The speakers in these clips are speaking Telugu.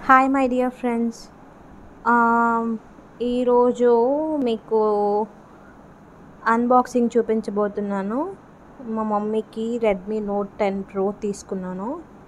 హాయ్ మై డియర్ ఫ్రెండ్స్ ఈరోజు మీకు అన్బాక్సింగ్ చూపించబోతున్నాను మా మమ్మీకి రెడ్మీ నోట్ టెన్ ప్రో తీసుకున్నాను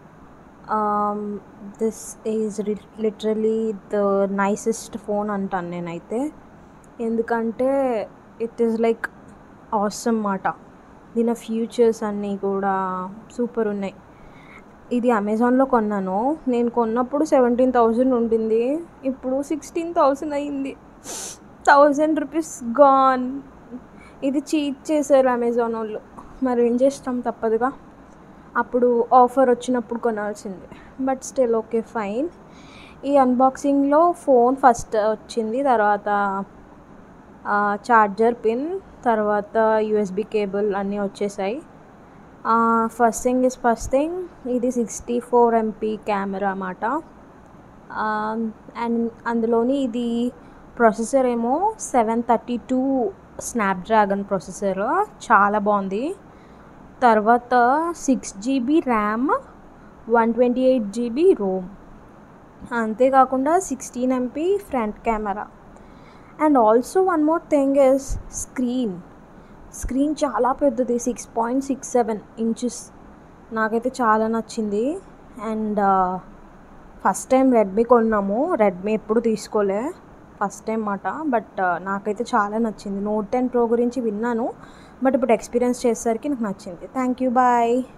this is literally the nicest phone అంటాను నేనైతే ఎందుకంటే ఇట్ ఈస్ లైక్ ఆసమ్ మాట దీని ఫ్యూచర్స్ అన్నీ కూడా సూపర్ ఉన్నాయి ఇది అమెజాన్లో కొన్నాను నేను కొన్నప్పుడు సెవెంటీన్ థౌజండ్ ఉండింది ఇప్పుడు సిక్స్టీన్ థౌజండ్ అయింది థౌజండ్ రూపీస్ గాన్ ఇది చీట్ చేశారు అమెజాన్ వాళ్ళు మరి ఏం చేస్తాం తప్పదుగా అప్పుడు ఆఫర్ వచ్చినప్పుడు కొనాల్సిందే బట్ స్టిల్ ఓకే ఫైన్ ఈ అన్బాక్సింగ్లో ఫోన్ ఫస్ట్ వచ్చింది తర్వాత చార్జర్ పిన్ తర్వాత యూఎస్బి కేబుల్ అన్నీ వచ్చేసాయి first thing is first thing ఇది సిక్స్టీ ఫోర్ ఎంపీ కెమెరా అన్నమాట అండ్ అందులోని ఇది ప్రాసెసర్ ఏమో seven thirty two Snapdragon processor చాలా బాగుంది తర్వాత six GB RAM one twenty eight GB ROM అంతేకాకుండా sixteen MP front camera and also one more thing is screen screen చాలా పెద్దది six point six seven inches నాకైతే చాలా నచ్చింది అండ్ ఫస్ట్ టైం రెడ్మీ కొన్నాము రెడ్మీ ఎప్పుడు తీసుకోలే ఫస్ట్ టైం మాట బట్ నాకైతే చాలా నచ్చింది నోట్ టెన్ ప్రో గురించి విన్నాను బట్ ఇప్పుడు ఎక్స్పీరియన్స్ చేసేసరికి నాకు నచ్చింది థ్యాంక్ యూ బాయ్